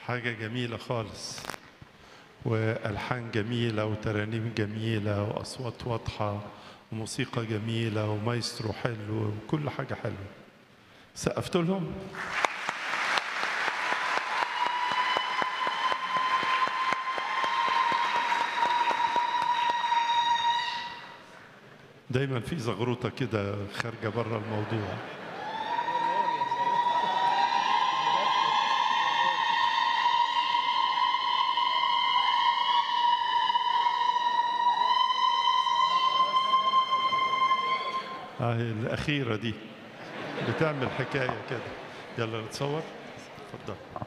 حاجة جميلة خالص وألحان جميلة وترانيم جميلة وأصوات واضحة وموسيقى جميلة ومايسترو حلو وكل حاجة حلوة سقفت لهم دايما في زغروطة كده خارجة بره الموضوع اهي الأخيرة دي بتعمل حكاية كده يلا نتصور اتفضل